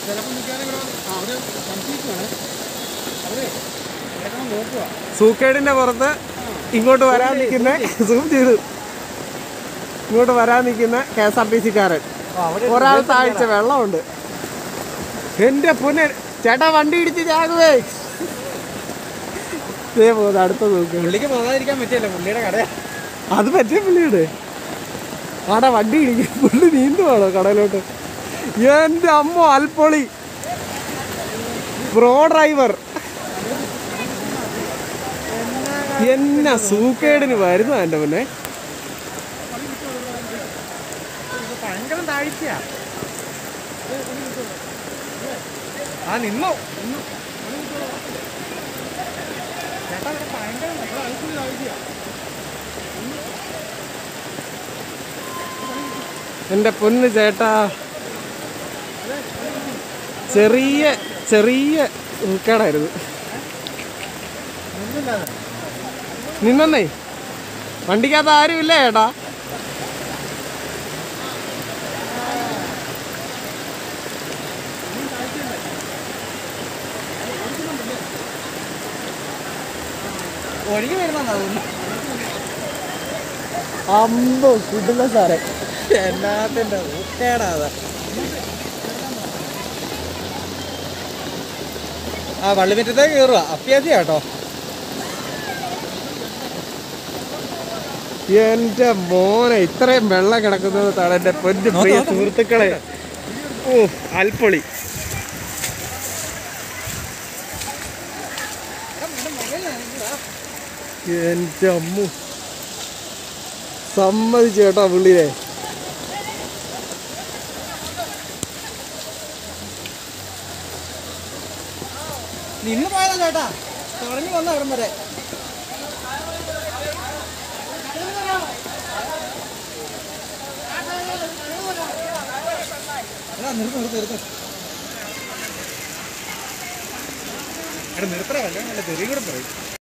ചിലപ്പോൾ മിക്കവാറും ഇവിടെ ആ, അവര് സംശയിക്കുവാണ് അവര് കിടക്കണം നോക്കുക സൂക്കേടിന്റെ പുറത്ത് ഇങ്ങോട്ട് വരാൻ നിൽക്കുന്ന സൂം ചെയ്തു ഇങ്ങോട്ട് വരാൻ നിൽക്കുന്ന കെ എസ് ആർ ടി സിക്കാരൻ ഒരാൾ താഴ്ച വെള്ളമുണ്ട് എന്റെ പുന ചേട്ടാ വണ്ടി ഇടിച്ച് ചാകുവേ ഇതേ പോകുന്നത് അടുത്ത നോക്കുക പുള്ളിക്ക് പോകാതിരിക്കാൻ പറ്റില്ല പുള്ളിയുടെ കടയാ അത് പറ്റിയ പുള്ളിയുടെ ആടാ വണ്ടി ഇടിക്കും പുള്ളി നീന്തുവാണോ കടയിലോട്ട് എന്റെ അമ്മ അൽപ്പൊളി പ്രോ ഡ്രൈവർ എന്നാ സൂക്കേടിന് വരുന്ന എന്റെ മുന്നേ ഭയങ്കര താഴ്ചയാ ആ നിന്നോ നിന്നു ചേട്ടാ ഇവിടെ ഭയങ്കര ഇവിടെ അൽപ്പുള്ളി താഴ്ചയാ എന്റെ പൊന്ന് ചേട്ടാ ചെറിയ ചെറിയ സൂക്കേടായിരുന്നു നിന്നില്ലാതെ നിന്നേ വണ്ടിക്കകത്ത് ആരുമില്ല ചേട്ടാ ഒഴുകി വരുന്ന തോന്നുന്നു അമ്പോ കിട്ടില്ല സാറേ എന്നാത്തിന്റെ ഊക്കേടാ അത് ആ വള്ളിമിറ്റത്തേക്ക് കയറുക അത്യാവശ്യം കേട്ടോ എന്റെ മോനെ ഇത്രയും വെള്ളം കിടക്കുന്നത് താണ് എന്റെ പൊന്നു പ്രിയ സുഹൃത്തുക്കളെ ഓ അൽപ്പൊളി എന്റെ അമ്മു സമ്മതിച്ചു കേട്ടോ പുള്ളിയെ നിന്ന് പോയതാ ചേട്ടാ തുടങ്ങി വന്ന ഇടം വരെ എടാ, നിർത്ത് നിർത്ത് നിർത്ത് എടാ നിർത്തറ വല്ല തെറിയും കൂടെ പറയും